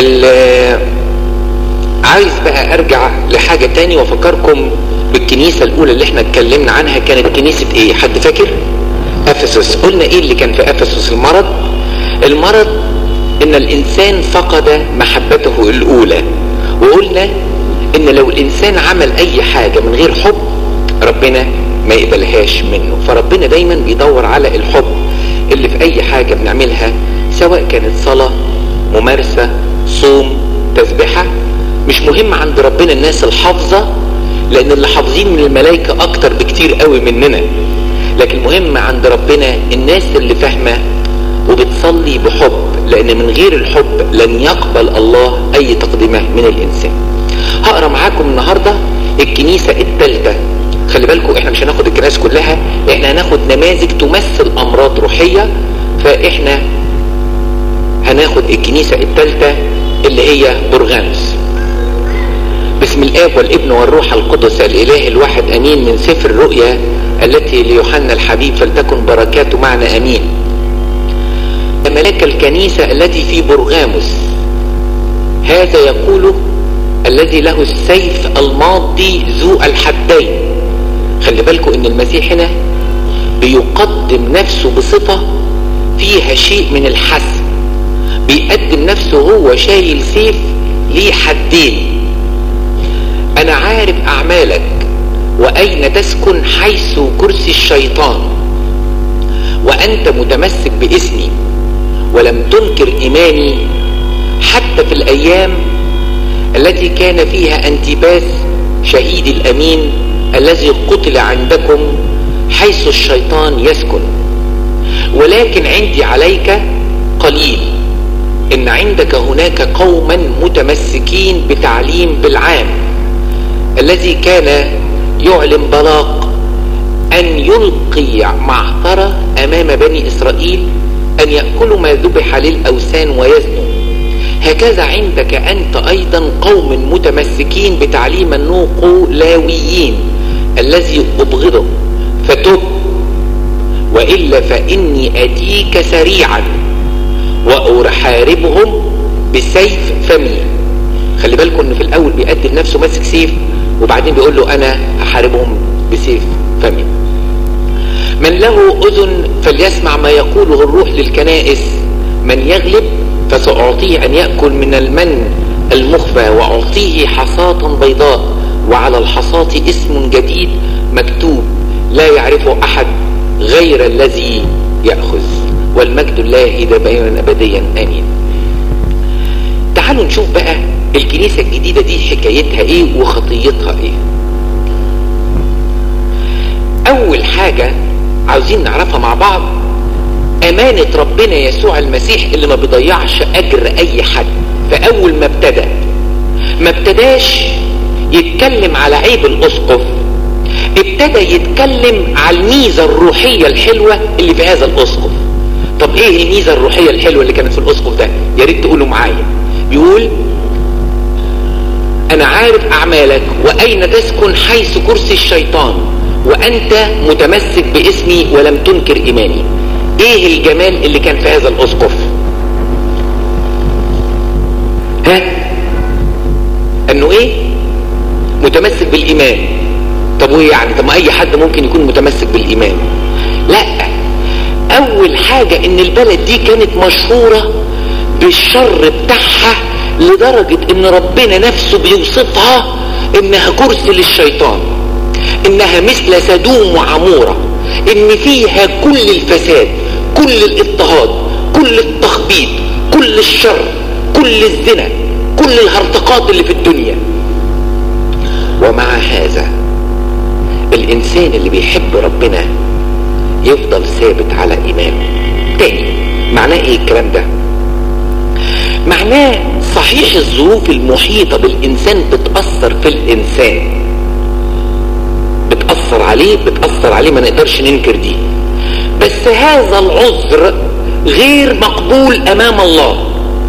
عايز بقى ارجع لحاجة تاني وافكركم بالكنيسة الاولى اللي احنا اتكلمنا عنها كانت كنيسة ايه حد فاكر افسس قلنا ايه اللي كان في افسس المرض المرض ان الانسان فقد محبته الاولى وقلنا ان لو الانسان عمل اي حاجة من غير حب ربنا ما يقبلهاش منه فربنا دايما بيدور على الحب اللي في اي حاجة بنعملها سواء كانت صلاة ممارسة صوم تسبحة مش مهم عند ربنا الناس الحافظة لان اللي حافظين من الملائكة اكتر بكتير قوي مننا لكن مهم عند ربنا الناس اللي فاهمة وبتصلي بحب لان من غير الحب لن يقبل الله اي تقدمة من الانسان هقرا معاكم النهاردة الكنيسة الثالثة خلي بالكم احنا مش هناخد الكنائس كلها احنا هناخد نماذج تمثل امراض روحية فاحنا هناخد الكنيسة الثالثة اللي هي برغامس باسم الاب والابن والروح القدس الاله الواحد امين من سفر الرؤيا التي ليوحنا الحبيب فلتكن بركاته معنا امين ملاك الكنيسة التي في برغامس هذا يقول الذي له السيف الماضي ذو الحدين خلي بالكم ان المسيح هنا بيقدم نفسه بصفة فيها شيء من الحسم بيقدم نفسه هو شايل سيف ليه حدين انا عارف اعمالك واين تسكن حيث كرسي الشيطان وانت متمسك باسمي ولم تنكر ايماني حتى في الايام التي كان فيها انتباس شهيد الامين الذي قتل عندكم حيث الشيطان يسكن ولكن عندي عليك قليل ان عندك هناك قوما متمسكين بتعليم بالعام الذي كان يعلم بلاق ان يلقي معثرة امام بني اسرائيل ان يأكلوا ما ذبح للاوثان ويزنوا هكذا عندك انت ايضا قوم متمسكين بتعليم النوقلاويين الذي ابغضه فتب وإلا فإني أتيك سريعا وأحاربهم بسيف فمي خلي بالكم ان في الاول بيقدم نفسه ماسك سيف وبعدين بيقول له انا هحاربهم بسيف فمي من له اذن فليسمع ما يقوله الروح للكنائس من يغلب فسأعطيه ان يأكل من المن المخفى واعطيه حصاة بيضاء وعلى الحصاة اسم جديد مكتوب لا يعرفه احد غير الذي يأخذ والمجد الله دائما ابديا امين تعالوا نشوف بقى الكنيسة الجديدة دي حكايتها ايه وخطيتها ايه اول حاجة عاوزين نعرفها مع بعض امانة ربنا يسوع المسيح اللي ما بيضيعش اجر اي حد فاول ما ابتدى ما ابتداش يتكلم على عيب الاسقف ابتدى يتكلم على الميزة الروحية الحلوة اللي في هذا الاسقف طب ايه الميزة الروحية الحلوة اللي كانت في الاسقف ده يا ريت تقولوا معايا بيقول انا عارف اعمالك واين تسكن حيث كرسي الشيطان وانت متمسك باسمي ولم تنكر ايماني ايه الجمال اللي كان في هذا الاسقف ها انه ايه متمسك بالايمان طب وايه يعني طب ما اي حد ممكن يكون متمسك بالايمان لا اول حاجة ان البلد دي كانت مشهورة بالشر بتاعها لدرجة ان ربنا نفسه بيوصفها انها كرسي للشيطان انها مثل سدوم وعمورة ان فيها كل الفساد كل الاضطهاد كل التخبيط كل الشر كل الزنا كل الهرطقات اللي في الدنيا ومع هذا الانسان اللي بيحب ربنا يفضل ثابت على ايمانه تاني معناه ايه الكلام ده معناه صحيح الظروف المحيطة بالإنسان بتأثر في الإنسان بتأثر عليه بتأثر عليه ما نقدرش ننكر دي بس هذا العذر غير مقبول أمام الله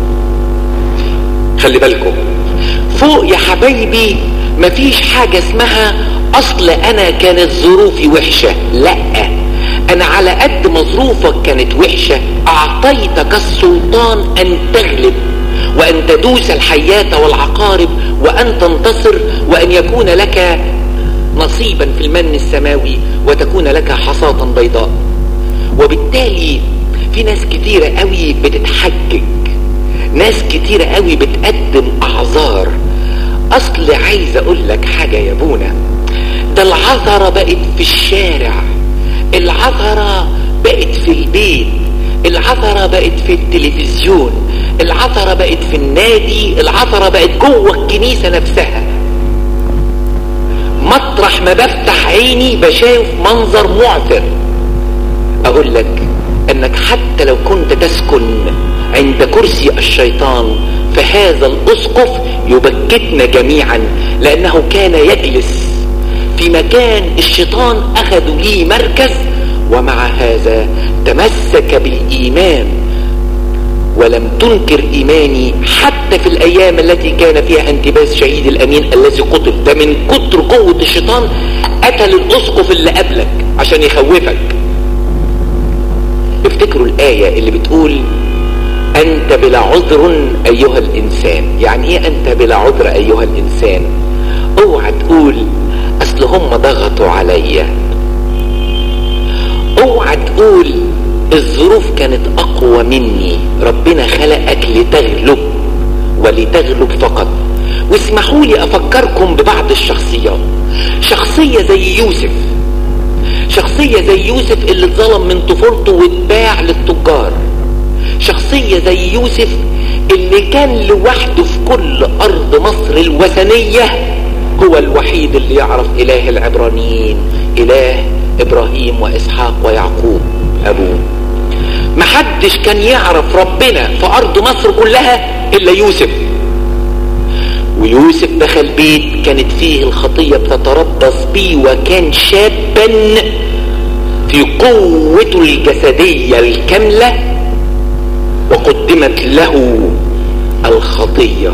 خلي بالكم فوق يا حبايبي مفيش حاجة اسمها أصل أنا كانت ظروفي وحشة لأ أنا على قد ما ظروفك كانت وحشة أعطيتك السلطان أن تغلب وأن تدوس الحيات والعقارب وأن تنتصر وأن يكون لك نصيبا في المن السماوي وتكون لك حصاة بيضاء وبالتالي في ناس كتيرة قوي بتتحجج ناس كتيرة قوي بتقدم اعذار اصل عايز اقول لك حاجة يا بونا ده العذرة بقت في الشارع العذرة بقت في البيت العذرة بقت في التلفزيون العذرة بقت في النادي العذرة بقت جوه الكنيسة نفسها مطرح ما بفتح عيني بشايف منظر معثر اقول لك انك حتى لو كنت تسكن عند كرسي الشيطان فهذا الاسقف يبكتنا جميعا لانه كان يجلس في مكان الشيطان اخذوا ليه مركز ومع هذا تمسك بالايمان ولم تنكر ايماني حتى في الايام التي كان فيها انتباس شهيد الامين الذي قتل ده من كتر قوة الشيطان قتل الاسقف اللي قبلك عشان يخوفك افتكروا الاية اللي بتقول انت بلا عذر ايها الانسان يعني ايه انت بلا عذر ايها الانسان اوعى تقول اصل هم ضغطوا عليا اوعى تقول الظروف كانت اقوى مني ربنا خلقك لتغلب ولتغلب فقط واسمحوا لي افكركم ببعض الشخصيات شخصية زي يوسف شخصية زي يوسف اللي اتظلم من طفولته واتباع للتجار شخصية زي يوسف اللي كان لوحده في كل ارض مصر الوثنية هو الوحيد اللي يعرف اله العبرانيين اله ابراهيم واسحاق ويعقوب ابوه محدش كان يعرف ربنا في ارض مصر كلها الا يوسف ويوسف دخل بيت كانت فيه الخطية بتتربص بيه وكان شابا في قوته الجسدية الكاملة وقدمت له الخطية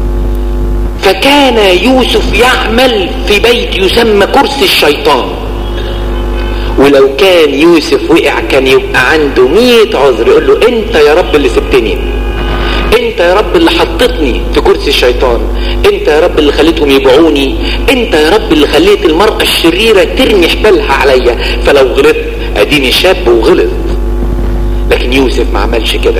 فكان يوسف يعمل في بيت يسمى كرسي الشيطان ولو كان يوسف وقع كان يبقى عنده مية عذر يقول له انت يا رب اللي سبتني انت يا رب اللي حطتني في كرسي الشيطان انت يا رب اللي خليتهم يبيعوني انت يا رب اللي خليت المرأة الشريرة ترمي حبالها عليا فلو غلطت اديني شاب وغلط لكن يوسف ما عملش كده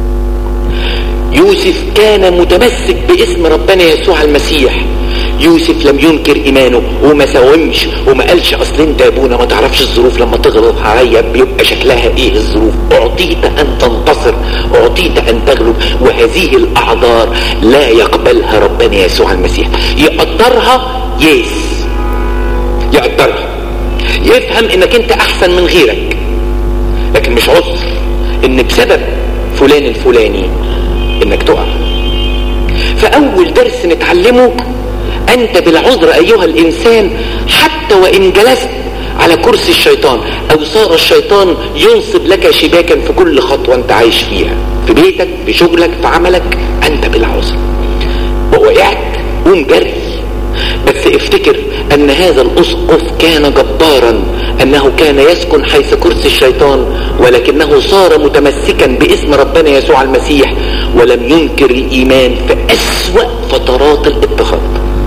يوسف كان متمسك باسم ربنا يسوع المسيح يوسف لم ينكر ايمانه وما ساومش وما قالش اصل انت يا ابونا ما تعرفش الظروف لما تغلط عليا بيبقى شكلها ايه الظروف اعطيت ان تنتصر اعطيت ان تغلب وهذه الاعذار لا يقبلها ربنا يسوع المسيح يقدرها يس يقدرها يفهم انك انت احسن من غيرك لكن مش عذر ان بسبب فلان الفلاني انك تقع فاول درس نتعلمه انت بالعذر ايها الانسان حتى وان جلست على كرسي الشيطان او صار الشيطان ينصب لك شباكا في كل خطوة انت عايش فيها في بيتك في شغلك في عملك انت بالعذر ووقعت قوم جري بس افتكر ان هذا الاسقف كان جبارا انه كان يسكن حيث كرسي الشيطان ولكنه صار متمسكا باسم ربنا يسوع المسيح ولم ينكر الايمان في اسوأ فترات الاضطهاد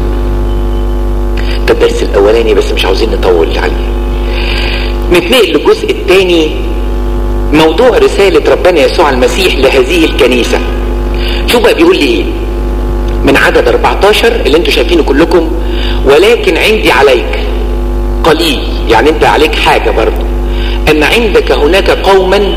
ده الدرس الاولاني بس مش عاوزين نطول عليه نتنقل للجزء الثاني موضوع رسالة ربنا يسوع المسيح لهذه الكنيسة شوف بقى بيقول لي ايه من عدد 14 اللي انتوا شايفينه كلكم ولكن عندي عليك قليل يعني انت عليك حاجة برضو ان عندك هناك قوما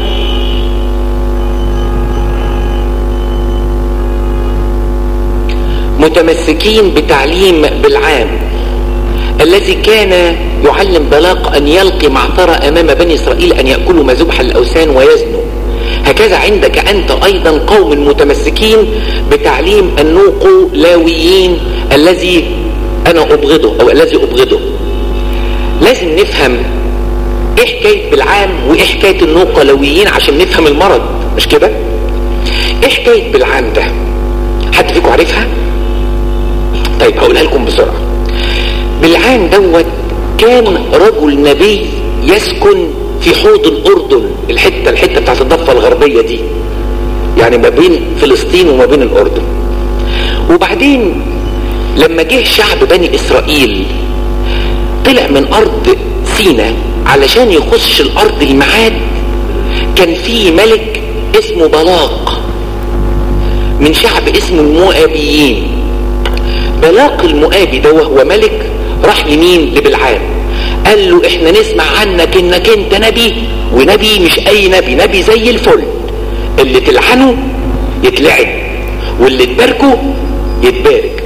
متمسكين بتعليم بالعام الذي كان يعلم بلاق ان يلقي معثرة امام بني اسرائيل ان يأكلوا ما ذبح الاوثان ويزنوا هكذا عندك انت ايضا قوم متمسكين بتعليم النوقو لاويين الذي انا ابغضه او الذي ابغضه لازم نفهم ايه حكاية بالعام وايه حكاية النوقلويين عشان نفهم المرض مش كده ايه حكاية بالعام ده حد فيكم عارفها طيب هقولها لكم بسرعة بالعام دوت كان رجل نبي يسكن في حوض الاردن الحتة الحتة بتاعت الضفة الغربية دي يعني ما بين فلسطين وما بين الاردن وبعدين لما جه شعب بني اسرائيل طلع من ارض سينا علشان يخش الارض المعاد كان في ملك اسمه بلاق من شعب اسمه المؤابيين بلاق المؤابي ده وهو ملك راح لمين لبلعام قال له احنا نسمع عنك انك انت نبي ونبي مش اي نبي نبي زي الفل اللي تلعنه يتلعن واللي تباركه يتبارك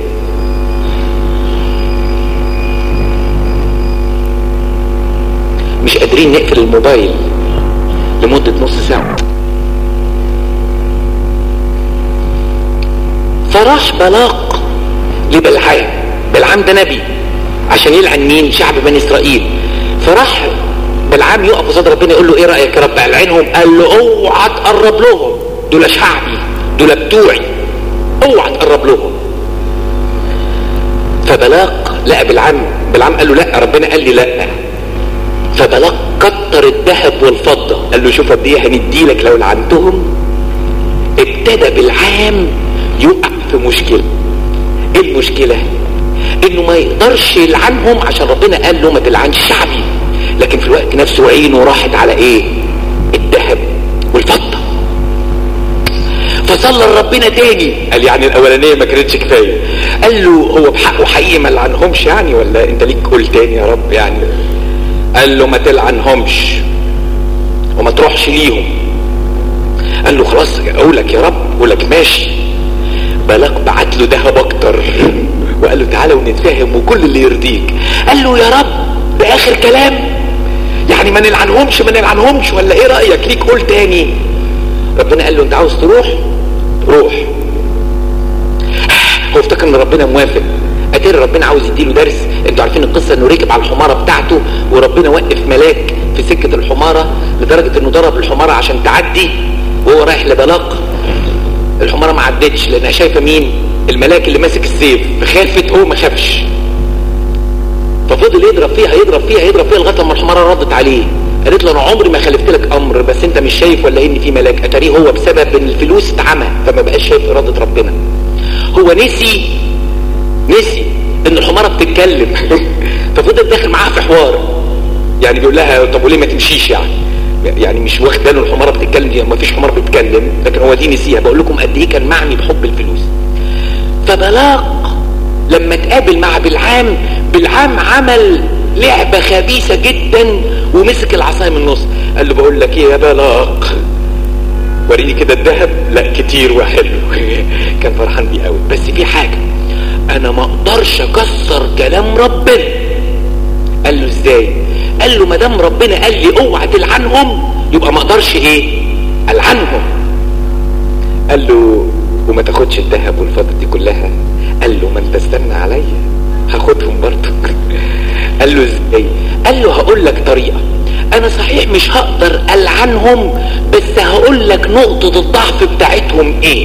مش قادرين نقفل الموبايل لمدة نص ساعة فراح بلاق لبلعام بلعام ده نبي عشان يلعن مين شعب بني اسرائيل فراح بلعام يقف قصاد ربنا يقول له ايه رايك يا رب العنهم قال له اوعى تقرب لهم دول شعبي دول بتوعي اوعى تقرب لهم فبلاق لقى بلعام بلعام قال له لا ربنا قال لي لا فبلاق كتر الذهب والفضه قال له شوف قد ايه هنديلك لو لعنتهم ابتدى بلعام يقع في مشكله ايه المشكله انه ما يقدرش يلعنهم عشان ربنا قال له ما تلعنش شعبي لكن في الوقت نفسه عينه راحت على ايه الذهب والفضة فصلى لربنا تاني قال يعني الاولانية ما كانتش كفاية قال له هو بحقه حقيقي ما لعنهمش يعني ولا انت ليك قول تاني يا رب يعني قال له ما تلعنهمش وما تروحش ليهم قال له خلاص اقولك يا رب اقولك ماشي بلاك بعت له ذهب اكتر وقال له تعالى ونتفاهم وكل اللي يرضيك قال له يا رب ده اخر كلام يعني ما نلعنهمش ما نلعنهمش ولا ايه رايك ليك قول تاني ربنا قال له انت عاوز تروح روح هو افتكر ان ربنا موافق اتاري ربنا عاوز يديله درس انتوا عارفين القصه انه ركب على الحماره بتاعته وربنا وقف ملاك في سكه الحماره لدرجه انه ضرب الحماره عشان تعدي وهو رايح لبلاق الحماره ما عدتش لانها شايفه مين الملاك اللي ماسك السيف خافت هو ما خافش ففضل يضرب فيها يضرب فيها يضرب فيها لغايه لما الحماره ردت عليه قالت له انا عمري ما خالفت لك امر بس انت مش شايف ولا ان في ملاك اتاريه هو بسبب ان الفلوس اتعمى فما بقاش شايف اراده ربنا هو نسي نسي ان الحماره بتتكلم ففضل داخل معاها في حوار يعني بيقول لها طب وليه ما تمشيش يعني يعني مش واخد باله الحماره بتتكلم دي ما فيش حمار بتتكلم لكن هو دي نسيها بقول لكم قد ايه كان معني بحب الفلوس فبلاق لما تقابل مع بلعام بلعام عمل لعبة خبيثة جدا ومسك العصاية من النص قال له بقول لك ايه يا بلاق وريني كده الذهب لا كتير وحلو كان فرحان بيه قوي بس في حاجة انا ما اقدرش اكسر كلام ربنا قال له ازاي قال له ما دام ربنا قال لي اوعى تلعنهم يبقى ما اقدرش ايه العنهم قال له وما تاخدش الذهب والفضة دي كلها قال له ما انت استنى عليا هاخدهم برضك قال له ازاي قال له هقول لك طريقة انا صحيح مش هقدر العنهم بس هقول لك نقطة الضعف بتاعتهم ايه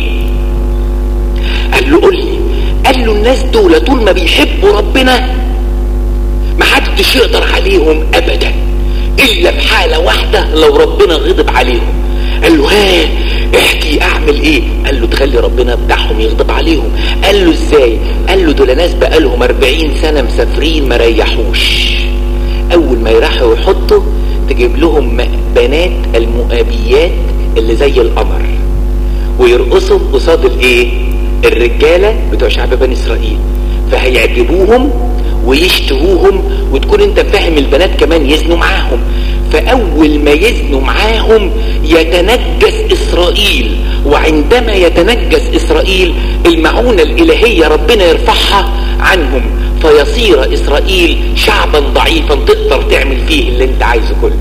قال له قول لي قال له الناس دول طول ما بيحبوا ربنا ما حدش يقدر عليهم ابدا الا في حالة واحدة لو ربنا غضب عليهم قال له ها احكي اعمل ايه قال له تخلي ربنا بتاعهم يغضب عليهم قال له ازاي قال له دول ناس بقالهم 40 سنة مسافرين ما ريحوش اول ما يروحوا يحطوا تجيب لهم بنات المؤابيات اللي زي القمر ويرقصوا قصاد الايه الرجالة بتوع شعب بني اسرائيل فهيعجبوهم ويشتهوهم وتكون انت فاهم البنات كمان يزنوا معاهم فاول ما يزنوا معاهم يتنجس اسرائيل وعندما يتنجس اسرائيل المعونة الالهية ربنا يرفعها عنهم فيصير اسرائيل شعبا ضعيفا تقدر تعمل فيه اللي انت عايزه كله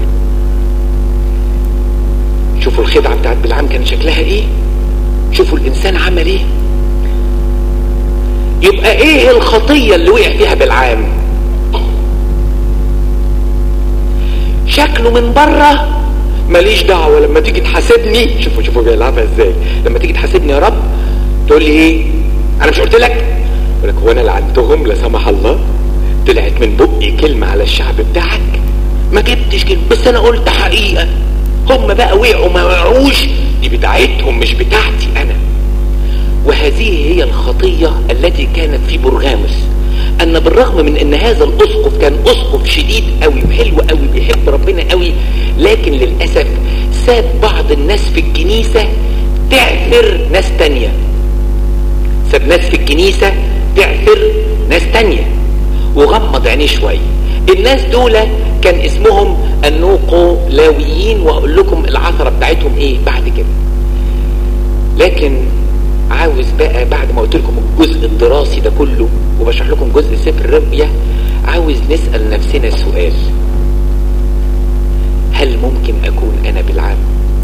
شوفوا الخدعة بتاعت بالعام كان شكلها ايه شوفوا الانسان عمل ايه يبقى ايه الخطية اللي وقع فيها بالعام شكله من بره ماليش دعوة لما تيجي تحاسبني شوفوا شوفوا بيلعبها ازاي لما تيجي تحاسبني يا رب تقول لي ايه انا مش قلت لك اقول لك هو انا لعنتهم لا سمح الله طلعت من بقي كلمة على الشعب بتاعك ما جبتش كلمة بس انا قلت حقيقة هم بقى وقعوا ما وقعوش دي بتاعتهم مش بتاعتي الخطية التي كانت في برغاموس ان بالرغم من ان هذا الاسقف كان اسقف شديد قوي وحلو قوي بيحب ربنا قوي لكن للأسف ساب بعض الناس في الكنيسة تعثر ناس تانية ساب ناس في الكنيسة تعثر ناس تانية وغمض عينيه شوية الناس دول كان اسمهم النوقولاويين وهقول لكم العثرة بتاعتهم ايه بعد كده لكن عاوز بقى بعد ما قلت لكم الجزء الدراسي ده كله وبشرح لكم جزء سفر الرؤيا عاوز نسأل نفسنا سؤال هل ممكن اكون انا بالعام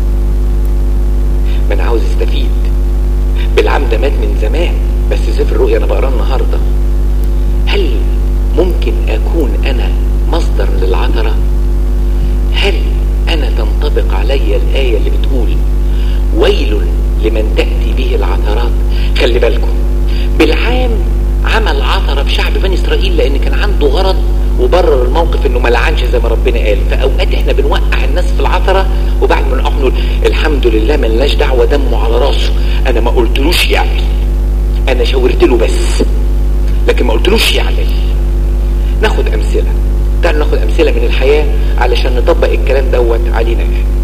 ما انا عاوز استفيد بالعام ده مات من زمان بس سفر الرؤيا انا بقراه النهارده هل ممكن اكون انا مصدر للعثرة هل انا تنطبق علي الاية اللي بتقول ويل لمن تأتي به العثرات خلي بالكم بالعام عمل عثرة بشعب بني اسرائيل لان كان عنده غرض وبرر الموقف انه ما لعنش زي ما ربنا قال فاوقات احنا بنوقع الناس في العثرة وبعد ما نقع نقول الحمد لله ما لناش دعوة دمه على راسه انا ما قلتلوش يعمل انا شاورت له بس لكن ما قلتلوش يعمل ناخد امثلة تعالوا ناخد امثلة من الحياة علشان نطبق الكلام دوت علينا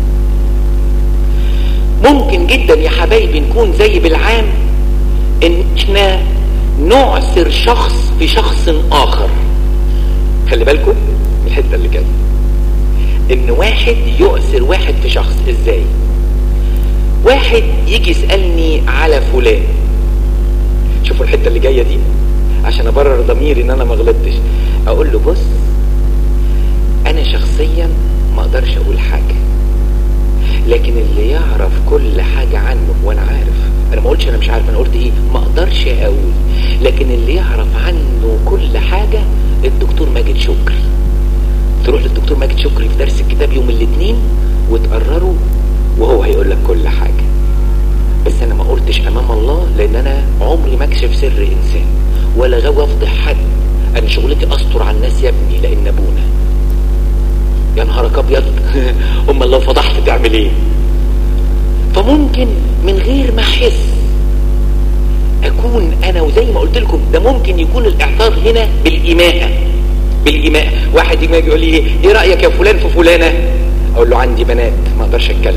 ممكن جدا يا حبايبي نكون زي بالعام ان احنا نعسر شخص في شخص اخر خلي بالكم من الحته اللي كده ان واحد يؤثر واحد في شخص ازاي واحد يجي يسالني على فلان شوفوا الحته اللي جايه دي عشان ابرر ضميري ان انا ما غلطتش اقول له بص انا شخصيا ما اقدرش اقول حاجه لكن اللي يعرف كل حاجه عنه وانا عارف انا ما قلتش انا مش عارف انا قلت ايه ما اقدرش اقول لكن اللي يعرف عنه كل حاجه الدكتور ماجد شكري تروح للدكتور ماجد شكري في درس الكتاب يوم الاثنين وتقرره وهو هيقول لك كل حاجه بس انا ما قلتش امام الله لان انا عمري ما اكشف سر انسان ولا غاوي افضح حد انا شغلتي استر على الناس يا ابني لان ابونا يا نهارك ابيض امال لو فضحت تعمل ايه فممكن من غير ما احس اكون انا وزي ما قلت لكم ده ممكن يكون الاعتراض هنا بالايماءة بالايماء واحد يجي يقول لي ايه ايه رايك يا فلان في فلانه اقول له عندي بنات ما اقدرش اتكلم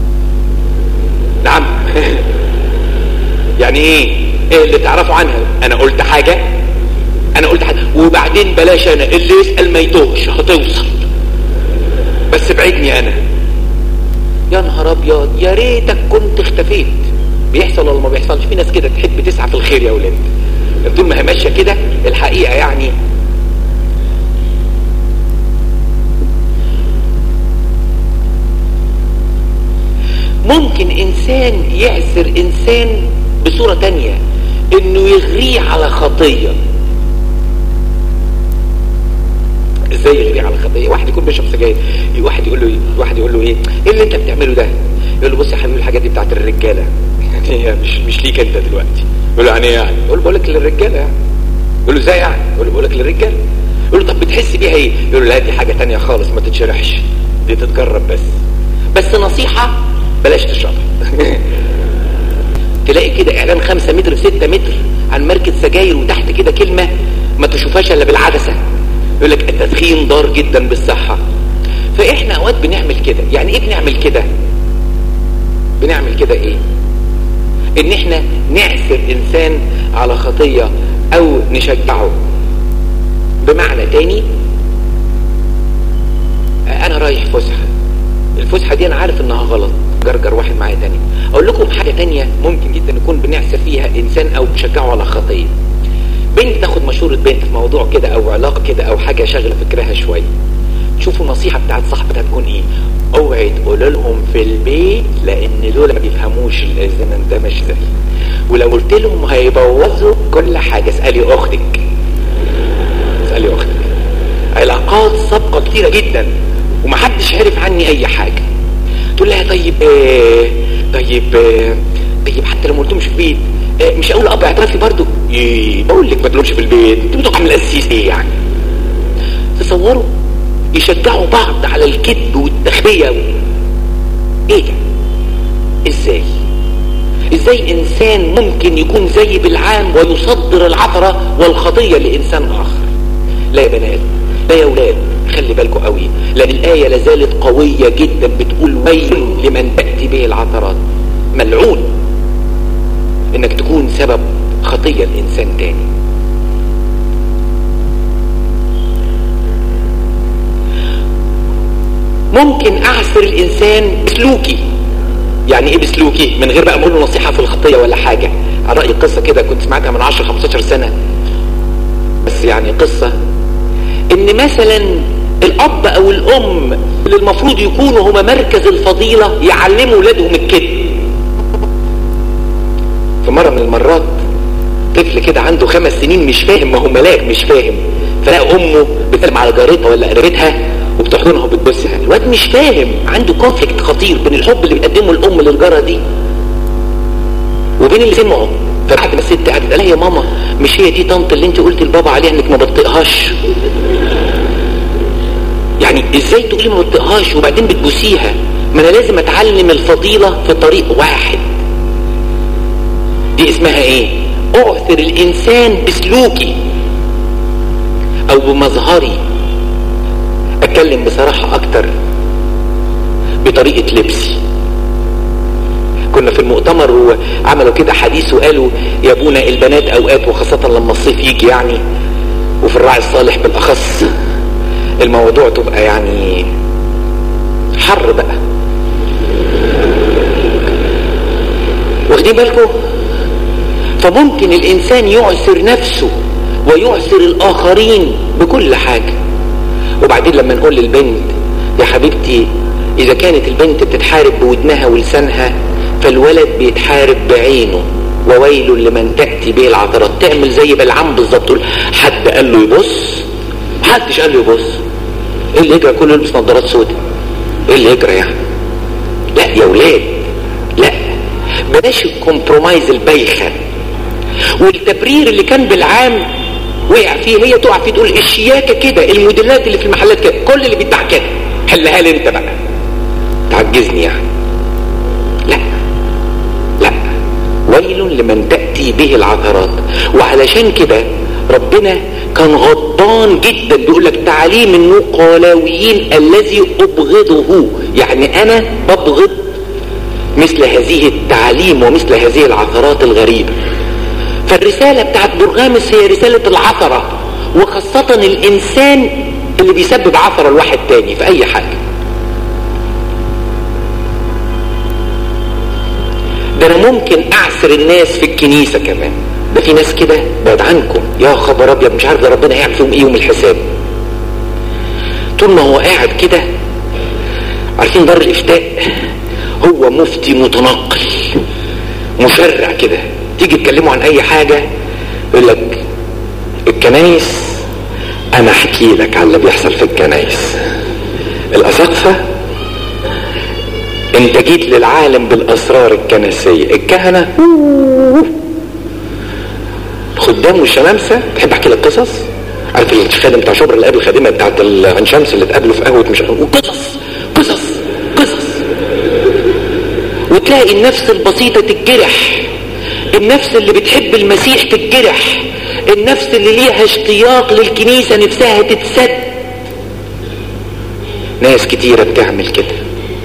نعم يعني ايه ايه اللي تعرفوا عنها انا قلت حاجه انا قلت حاجه وبعدين بلاش انا اللي يسال ما يتوهش هتوصل بس بعدني انا يا نهار ابيض يا ريتك كنت اختفيت بيحصل ولا ما بيحصلش في ناس كده تحب تسعى في الخير يا ولاد طول ما هي ماشيه كده الحقيقه يعني ممكن انسان يعسر انسان بصورة تانية انه يغريه على خطية ازاي يغريه على خطية واحد يكون بيشرب سجاير واحد يقول له واحد يقول له ايه ايه اللي انت بتعمله ده يقول له بص يا حبيبي الحاجات دي بتاعت الرجالة يعني هي مش مش ليك انت دلوقتي يقول له يعني ايه يعني يقول له بقول لك للرجالة يعني يقول له ازاي يعني يقول له بقول لك للرجالة يقول له طب بتحس بيها ايه يقول له لا دي حاجة تانية خالص ما تتشرحش دي تتجرب بس بس نصيحة بلاش تشربها تلاقي كده اعلان خمسة متر في ستة متر عن ماركة سجاير وتحت كده كلمة ما تشوفهاش الا بالعدسة يقول لك التدخين ضار جدا بالصحة فاحنا اوقات بنعمل كده يعني ايه بنعمل كده بنعمل كده ايه ان احنا نعسر انسان على خطية او نشجعه بمعنى تاني انا رايح فسحة الفسحة دي انا عارف انها غلط جرجر واحد معايا تاني اقول لكم حاجة تانية ممكن جدا نكون بنعسر فيها انسان او بنشجعه على خطية بنت تاخد مشورة بنت في موضوع كده او علاقة كده او حاجة شغلة فكرها شوية شوفوا النصيحة بتاعت صاحبتها تكون ايه اوعي تقول لهم في البيت لان دول ما بيفهموش الزمن ده مش زي ولو قلت لهم هيبوظوا كل حاجة اسألي اختك اسألي اختك علاقات سابقة كتيرة جدا ومحدش عرف عني اي حاجة تقول لها طيب آه طيب آه طيب حتى لو ما قلتهمش في البيت آه مش اقول اب اعترافي برضو إيه بقول لك ما تقولش في البيت انت بتقول القسيس ايه يعني تصوروا يشجعوا بعض على الكذب والتخبية و... ايه ده ازاي ازاي انسان ممكن يكون زي بالعام ويصدر العثرة والخطية لانسان اخر لا يا بنات لا يا ولاد خلي بالكم قوي لان الاية لازالت قوية جدا بتقول ويل لمن تأتي به العثرات ملعون انك تكون سبب خطية لانسان تاني ممكن اعسر الانسان بسلوكي يعني ايه بسلوكي من غير بقى اقول له نصيحة في الخطية ولا حاجة على رأي قصة كده كنت سمعتها من 10 15 سنة بس يعني قصة ان مثلا الاب او الام اللي المفروض يكونوا هما مركز الفضيلة يعلموا ولادهم الكذب في مرة من المرات طفل كده عنده خمس سنين مش فاهم ما هو ملاك مش فاهم فلقى امه بتكلم على جارتها ولا قريبتها وبتحضنها وبتبوسها الواد مش فاهم عنده كونفليكت خطير بين الحب اللي بتقدمه الام للجاره دي وبين اللي سمعه فبعد ما الست قعدت قال يا ماما مش هي دي طنط اللي انت قلت لبابا عليها انك ما بتطيقهاش يعني ازاي تقولي ما بتطيقهاش وبعدين بتبوسيها ما انا لازم اتعلم الفضيله في طريق واحد دي اسمها ايه اعثر الانسان بسلوكي او بمظهري اتكلم بصراحة اكتر بطريقة لبسي كنا في المؤتمر وعملوا كده حديث وقالوا يا ابونا البنات اوقات وخاصة لما الصيف يجي يعني وفي الراعي الصالح بالاخص الموضوع تبقى يعني حر بقى واخدين بالكم فممكن الانسان يعسر نفسه ويعسر الاخرين بكل حاجة وبعدين لما نقول للبنت يا حبيبتي اذا كانت البنت بتتحارب بودنها ولسانها فالولد بيتحارب بعينه وويل لمن تأتي به العثرات تعمل زي بلعام بالظبط تقول حد قال له يبص محدش قال له يبص ايه اللي يجرى كله يلبس نظارات سوداء ايه اللي يجرى يعني لا يا ولاد لا بلاش الكومبرومايز البايخه والتبرير اللي كان بالعام وقع فيه هي تقع فيه تقول الشياكة كده الموديلات اللي في المحلات كده كل اللي بيتباع كده حلها لي انت بقى تعجزني يعني لا لا ويل لمن تأتي به العثرات وعلشان كده ربنا كان غضبان جدا بيقول لك تعليم النقلاويين الذي ابغضه يعني انا ببغض مثل هذه التعليم ومثل هذه العثرات الغريبه فالرسالة بتاعت برغامس هي رسالة العثرة وخاصة الإنسان اللي بيسبب عثرة لواحد تاني في أي حاجة ده أنا ممكن أعسر الناس في الكنيسة كمان ده في ناس كده بعد عنكم يا خبر أبيض مش عارف ده ربنا هيعمل فيهم إيه يوم الحساب طول ما هو قاعد كده عارفين دار الإفتاء هو مفتي متنقل مشرع كده تيجي تكلموا عن اي حاجة يقول لك الكنايس انا احكي لك على اللي بيحصل في الكنايس الاساقفة انت جيت للعالم بالاسرار الكنسية الكهنة الخدام والشمامسة تحب احكي لك قصص عارف الخادم بتاع شبرا اللي قابل الخادمة بتاعت عين شمس اللي اتقابلوا في قهوة مش وقصص قصص قصص وتلاقي النفس البسيطة تتجرح النفس اللي بتحب المسيح تتجرح النفس اللي ليها اشتياق للكنيسة نفسها تتسد ناس كتيرة بتعمل كده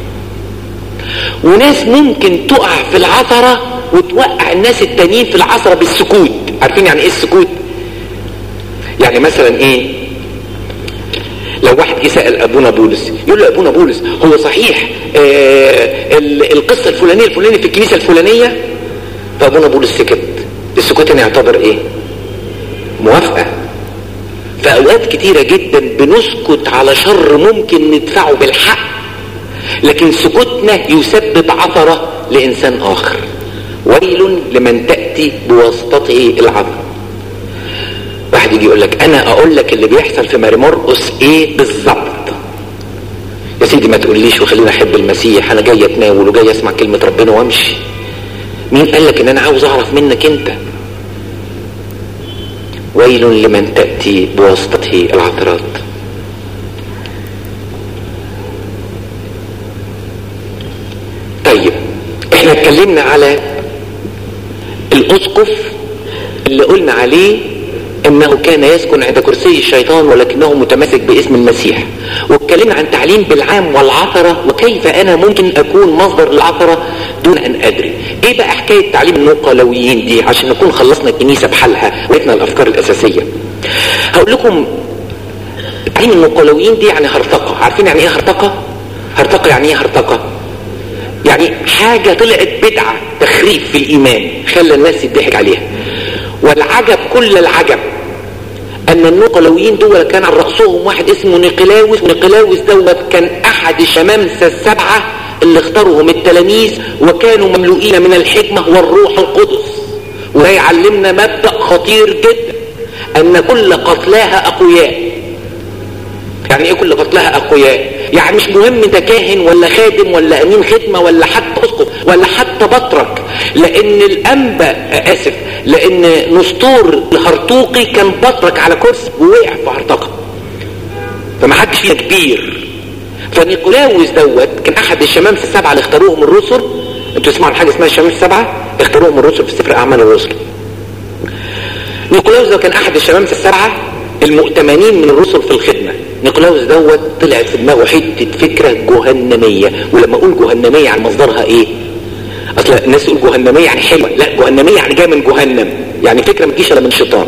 وناس ممكن تقع في العثرة وتوقع الناس التانيين في العثرة بالسكوت عارفين يعني ايه السكوت يعني مثلا ايه لو واحد جه سأل ابونا بولس يقول له ابونا بولس هو صحيح آه القصة الفلانية الفلانية في الكنيسة الفلانية فابونا بولس سكت السكوت هنا يعتبر ايه موافقة في اوقات كتيرة جدا بنسكت على شر ممكن ندفعه بالحق لكن سكوتنا يسبب عثرة لانسان اخر ويل لمن تأتي بواسطته العثرة واحد يجي يقول لك انا اقول لك اللي بيحصل في ماري مرقس ايه بالظبط يا سيدي ما تقوليش وخليني احب المسيح انا جاي اتناول وجاي اسمع كلمة ربنا وامشي مين قال لك ان انا عاوز اعرف منك انت ويل لمن تأتي بواسطته العثرات طيب احنا اتكلمنا على الاسقف اللي قلنا عليه انه كان يسكن عند كرسي الشيطان ولكنه متمسك باسم المسيح واتكلمنا عن تعليم بالعام والعثرة وكيف انا ممكن اكون مصدر العثرة دون ان ادري ايه بقى حكاية تعليم النقلويين دي عشان نكون خلصنا الكنيسة بحالها وقتنا الافكار الاساسية هقول لكم تعليم النقلويين دي يعني هرطقة عارفين يعني ايه هرطقة هرطقة يعني ايه هرطقة يعني حاجة طلعت بدعة تخريف في الايمان خلى الناس يضحك عليها والعجب كل العجب ان النقلويين دول كان على رأسهم واحد اسمه نيقلاوس ونيقلاوس دوت كان احد الشمامسة السبعة اللي اختارهم التلاميذ وكانوا مملوئين من الحكمة والروح القدس وده يعلمنا مبدأ خطير جدا ان كل قتلاها اقوياء يعني ايه كل قتلها اقوياء يعني مش مهم انت كاهن ولا خادم ولا امين خدمة ولا حتى اسقف ولا حتى بطرك لان الانبا اسف لان نسطور الهرطوقي كان بطرك على كرسي ووقع في هرطقة فما حدش فينا كبير فنيقولاوس دوت كان احد الشمامسة السبعة اللي اختاروهم الرسل انتوا تسمعوا عن حاجة اسمها الشمامسة السبعة اختاروهم الرسل في سفر اعمال الرسل نيقولاوس ده كان احد الشمامسة السبعة المؤتمنين من الرسل في الخدمة نيقولاوس دوت طلعت في دماغه حتة فكرة جهنمية ولما اقول جهنمية يعني مصدرها ايه اصل الناس تقول جهنمية يعني حلوة لا جهنمية يعني جاية من جهنم يعني فكرة ما تجيش الا من شيطان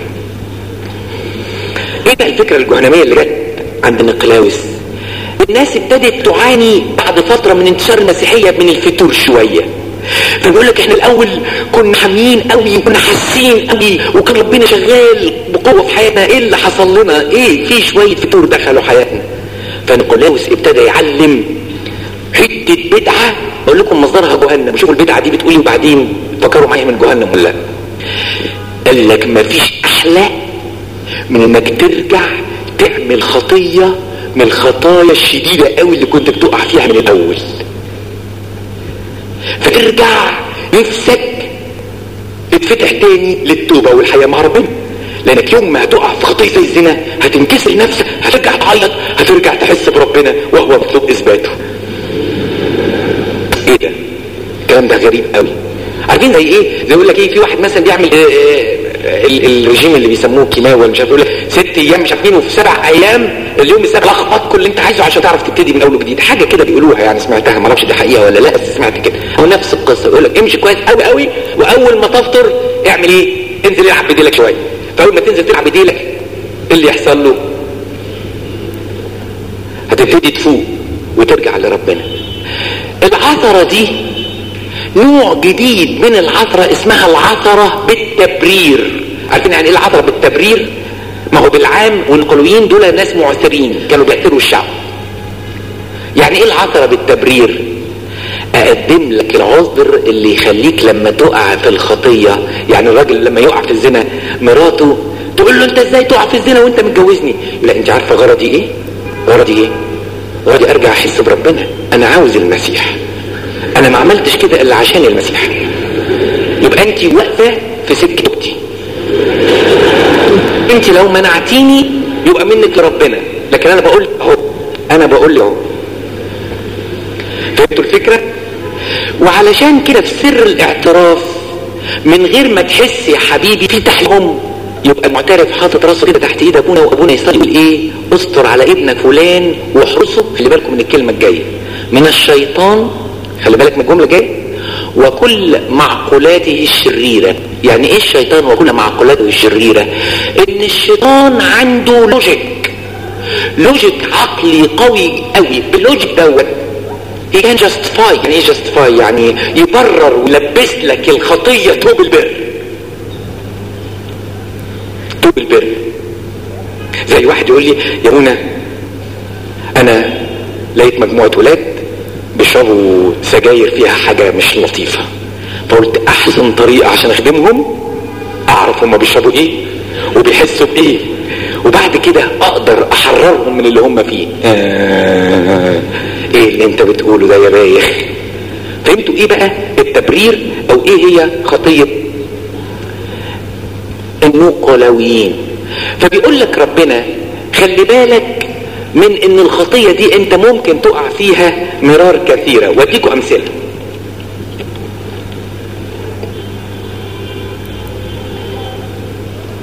ايه ده الفكرة الجهنمية اللي جت عند نيقولاوس الناس ابتدت تعاني بعد فترة من انتشار المسيحية من الفتور شوية فبيقول لك احنا الاول كنا حاميين قوي وكنا حاسين قوي وكان ربنا شغال بقوه في حياتنا ايه اللي حصل لنا ايه في شويه فتور دخلوا حياتنا فنيقولاوس ابتدى يعلم حته بدعه اقول لكم مصدرها جهنم شوفوا البدعه دي بتقول وبعدين فكروا معايا من جهنم ولا قال لك ما فيش احلى من انك ترجع تعمل خطيه من الخطايا الشديده قوي اللي كنت بتقع فيها من الاول فارجع نفسك تتفتح تاني للتوبة والحياة مع ربنا لانك يوم ما هتقع في خطية زي الزنا هتنكسر نفسك هترجع تعيط هترجع تحس بربنا وهو مطلوب اثباته ايه ده الكلام ده غريب قوي عارفين زي ايه زي يقول لك ايه في واحد مثلا بيعمل إيه إيه الرجيم اللي بيسموه كيماوي مش عارف يقول لك ست ايام مش عارفين وفي سبع ايام اليوم السابع لخبط كل اللي انت عايزه عشان تعرف تبتدي من اول وجديد حاجه كده بيقولوها يعني سمعتها ما اعرفش دي حقيقه ولا لا بس سمعت كده هو نفس القصه يقول لك امشي كويس قوي قوي واول ما تفطر اعمل ايه انزل العب بديلك شويه فاول ما تنزل تلعب بديلك ايه اللي يحصل له هتبتدي تفوق وترجع لربنا العثره دي نوع جديد من العثره اسمها العثره بالتبرير عارفين يعني ايه العثره بالتبرير ما هو بالعام والقلويين دول ناس معثرين كانوا بيعثروا الشعب يعني ايه العثرة بالتبرير اقدم لك العذر اللي يخليك لما تقع في الخطية يعني الراجل لما يقع في الزنا مراته تقول له انت ازاي تقع في الزنا وانت متجوزني لا انت عارفة غرضي ايه غرضي ايه غرضي ارجع احس بربنا انا عاوز المسيح انا ما عملتش كده الا عشان المسيح يبقى انت واقفة في سكتي انت لو منعتيني يبقى منك لربنا لكن انا بقول اهو انا بقول اهو فهمتوا الفكرة وعلشان كده في سر الاعتراف من غير ما تحس يا حبيبي في تحلم يبقى المعترف حاطط راسه كده تحت ايد ابونا وابونا يصلي يقول ايه استر على ابنك فلان واحرسه خلي بالكم من الكلمه الجايه من الشيطان خلي بالك من الجمله الجايه وكل معقولاته الشريره يعني ايه الشيطان وكل معقولاته الشريره ان الشيطان عنده لوجيك لوجيك عقلي قوي قوي باللوجيك دوت he can justify يعني ايه justify يعني يبرر ويلبس لك الخطيه توب البر توب البر زي واحد يقول لي يا منى انا لقيت مجموعه ولاد بيشربوا سجاير فيها حاجه مش لطيفه فقلت احسن طريقه عشان اخدمهم اعرف هما بيشربوا ايه وبيحسوا بايه وبعد كده اقدر احررهم من اللي هم فيه آه ايه اللي انت بتقوله ده يا بايخ فهمتوا ايه بقى التبرير او ايه هي خطية النقلويين فبيقول لك ربنا خلي بالك من ان الخطية دي انت ممكن تقع فيها مرار كثيرة واديكوا امثلة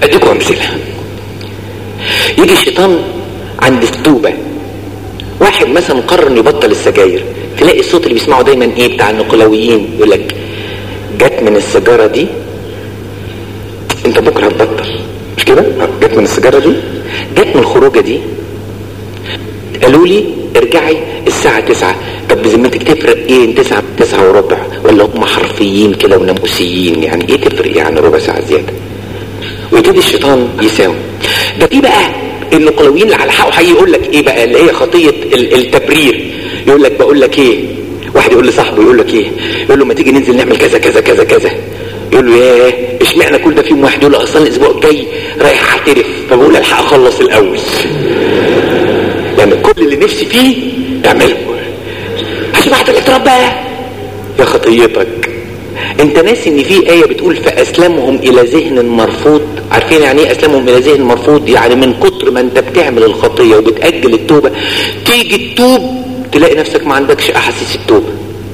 اديكم امثله يجي الشيطان عند التوبه واحد مثلا قرر انه يبطل السجاير تلاقي الصوت اللي بيسمعه دايما ايه بتاع النقلاويين يقول لك جت من السيجاره دي انت بكره هتبطل مش كده جت من السيجاره دي جت من الخروجه دي قالوا لي ارجعي الساعة تسعة طب بذمتك تفرق ايه تسعة تسعة وربع ولا هم حرفيين كده وناموسيين يعني ايه تفرق يعني ربع ساعة زيادة ويبتدي الشيطان يساوي ده في بقى النقلويين اللي على حقه حقيقي يقول لك ايه بقى اللي هي خطية التبرير يقول لك بقول لك ايه واحد يقول لصاحبه يقول لك ايه يقول له ما تيجي ننزل نعمل كذا كذا كذا كذا يقول له ياه اشمعنى كل ده في يوم واحد يقول له اصلا الاسبوع الجاي رايح اعترف فبقول الحق اخلص الاول يعني كل اللي نفسي فيه اعمله عشان بعد الاعتراف بقى يا خطيتك انت ناسي ان في ايه بتقول فاسلمهم الى ذهن مرفوض عارفين يعني ايه اسلمهم الى ذهن مرفوض يعني من كتر ما انت بتعمل الخطيه وبتاجل التوبه تيجي تتوب تلاقي نفسك ما عندكش احاسيس التوبه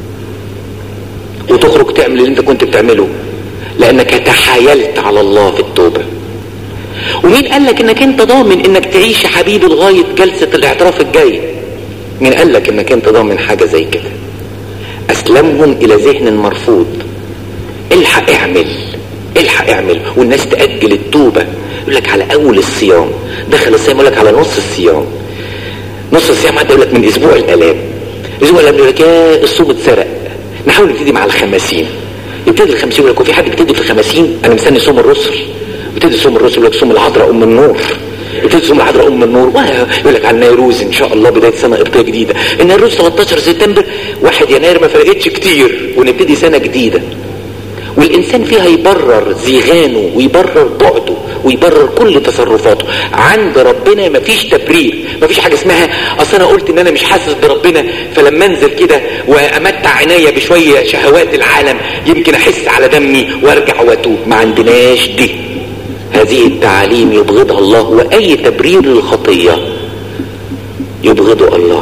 وتخرج تعمل اللي انت كنت بتعمله لانك تحايلت على الله في التوبه ومين قال لك انك انت ضامن انك تعيش يا حبيبي لغايه جلسه الاعتراف الجاي مين قال لك انك انت ضامن حاجه زي كده اسلمهم الى ذهن مرفوض الحق اعمل الحق اعمل والناس تاجل التوبه يقول لك على اول الصيام دخل الصيام يقول لك على نص الصيام نص الصيام حتى يقول لك من اسبوع الالام الاسبوع الالام يقول لك يا الصوم اتسرق نحاول نبتدي مع الخمسين يبتدي الخمسين يقول لك وفي حد بيبتدي في الخمسين انا مستني صوم الرسل يبتدي صوم الرسل يقول لك صوم العذراء ام النور يبتدي صوم العذراء ام النور يقول لك على النيروز ان شاء الله بدايه سنه قبطيه جديده النيروز 13 سبتمبر 1 يناير ما فرقتش كتير ونبتدي سنه جديده والانسان فيها يبرر زيغانه ويبرر بعده ويبرر كل تصرفاته عند ربنا مفيش تبرير مفيش حاجه اسمها اصل انا قلت ان انا مش حاسس بربنا فلما انزل كده وامتع عينيا بشويه شهوات العالم يمكن احس على دمي وارجع واتوب ما عندناش دي هذه التعاليم يبغضها الله واي تبرير للخطيه يبغضه الله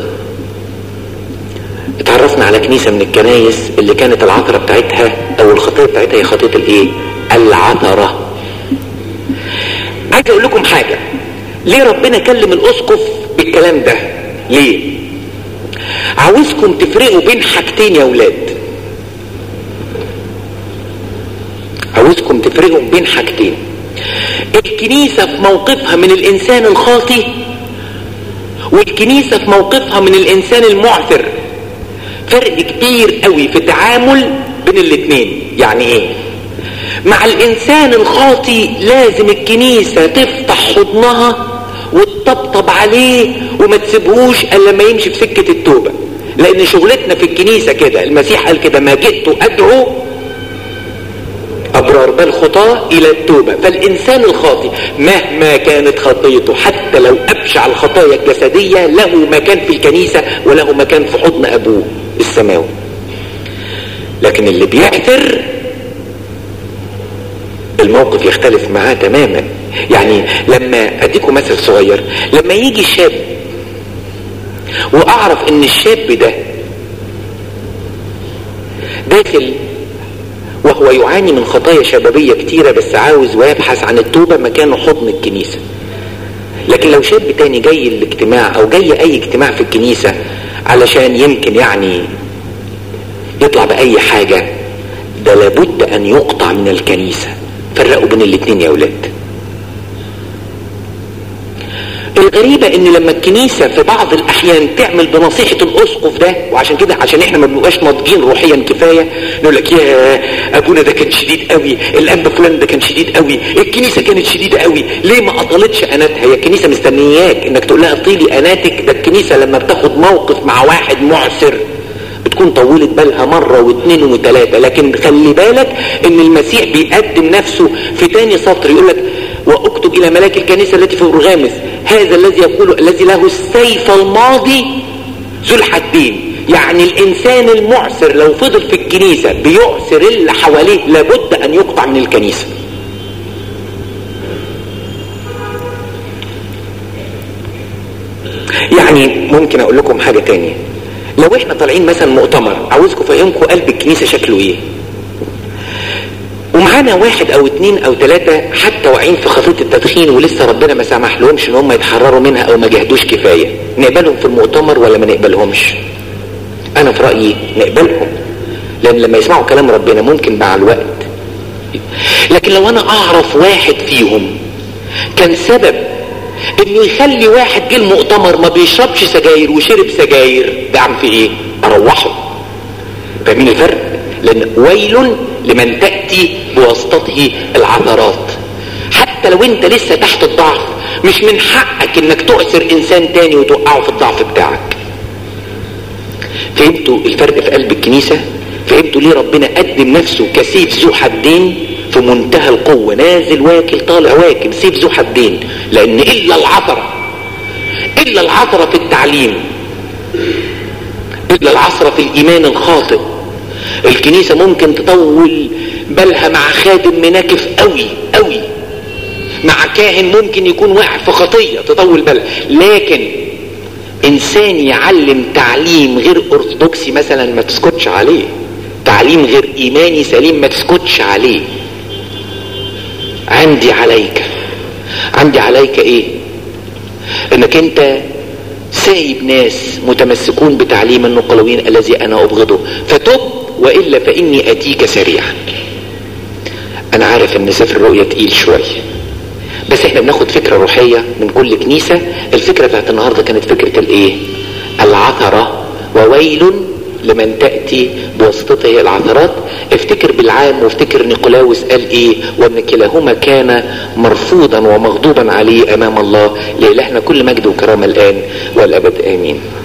اتعرفنا على كنيسة من الكنايس اللي كانت العثرة بتاعتها او الخطية بتاعتها هي خطية الايه العثرة عايز اقول لكم حاجة ليه ربنا كلم الاسقف بالكلام ده ليه عاوزكم تفرقوا بين حاجتين يا ولاد عاوزكم تفرقوا بين حاجتين الكنيسة في موقفها من الانسان الخاطي والكنيسة في موقفها من الانسان المعثر فرق كبير قوي في التعامل بين الاثنين يعني ايه مع الانسان الخاطي لازم الكنيسة تفتح حضنها وتطبطب عليه وما تسيبهوش الا لما يمشي في سكة التوبة لان شغلتنا في الكنيسة كده المسيح قال كده ما جئت ادعو ابرار بل خطاه الى التوبة فالانسان الخاطي مهما كانت خطيته حتى لو ابشع الخطايا الجسدية له مكان في الكنيسة وله مكان في حضن ابوه السماوي لكن اللي بيعثر الموقف يختلف معاه تماما يعني لما اديكم مثل صغير لما يجي شاب واعرف ان الشاب ده داخل وهو يعاني من خطايا شبابية كتيرة بس عاوز ويبحث عن التوبة مكانه حضن الكنيسة لكن لو شاب تاني جاي الاجتماع او جاي اي اجتماع في الكنيسة علشان يمكن يعني يطلع بأي حاجة ده لابد أن يقطع من الكنيسة فرقوا بين الاتنين يا ولاد الغريبة ان لما الكنيسة في بعض الاحيان تعمل بنصيحة الاسقف ده وعشان كده عشان احنا ما بنبقاش ناضجين روحيا كفاية نقول لك يا ابونا ده كان شديد قوي الاب فلان ده كان شديد قوي الكنيسة كانت شديدة قوي ليه ما اطلتش اناتها هي الكنيسة مستنياك انك تقول لها طيلي اناتك ده الكنيسة لما بتاخد موقف مع واحد معسر بتكون طولت بالها مرة واثنين وثلاثة لكن خلي بالك ان المسيح بيقدم نفسه في تاني سطر يقول لك واكتب الى ملاك الكنيسة التي في برغامس هذا الذي يقول الذي له السيف الماضي ذو الحدين يعني الانسان المعسر لو فضل في الكنيسة بيعسر اللي حواليه لابد ان يقطع من الكنيسة يعني ممكن اقول لكم حاجة تانية لو احنا طالعين مثلا مؤتمر عاوزكم افهمكم قلب الكنيسة شكله ايه ومعانا معانا واحد او اتنين او تلاتة حتى واقعين في خطية التدخين ولسه ربنا ما سمح لهمش ان هم يتحرروا منها او ما جهدوش كفاية نقبلهم في المؤتمر ولا ما نقبلهمش انا في رأيي نقبلهم لان لما يسمعوا كلام ربنا ممكن مع الوقت لكن لو انا اعرف واحد فيهم كان سبب انه يخلي واحد جه المؤتمر ما بيشربش سجاير وشرب سجاير ده عم في ايه اروحه فاهمين الفرق لان ويل لمن تأتي بواسطته العثرات حتى لو انت لسه تحت الضعف مش من حقك انك تؤثر انسان تاني وتوقعه في الضعف بتاعك فهمتوا الفرق في قلب الكنيسة فهمتوا ليه ربنا قدم نفسه كسيف ذو حدين في منتهى القوة نازل واكل طالع واكل سيف ذو حدين لان الا العثرة الا العثرة في التعليم الا العثرة في الايمان الخاطئ الكنيسة ممكن تطول بالها مع خادم مناكف قوي قوي مع كاهن ممكن يكون واقع في خطية تطول بالها لكن انسان يعلم تعليم غير ارثوذكسي مثلا ما تسكتش عليه تعليم غير ايماني سليم ما تسكتش عليه عندي عليك عندي عليك ايه انك انت سايب ناس متمسكون بتعليم النقلويين الذي انا ابغضه فتب والا فاني اتيك سريعا انا عارف ان سفر الرؤيا تقيل شويه بس احنا بناخد فكرة روحية من كل كنيسة الفكرة بتاعت النهاردة كانت فكرة الايه العثرة وويل لمن تأتي بواسطته العثرات افتكر بالعام وافتكر نيقولاوس قال ايه وان كلاهما كان مرفوضا ومغضوبا عليه امام الله لإلهنا كل مجد وكرامة الان والابد امين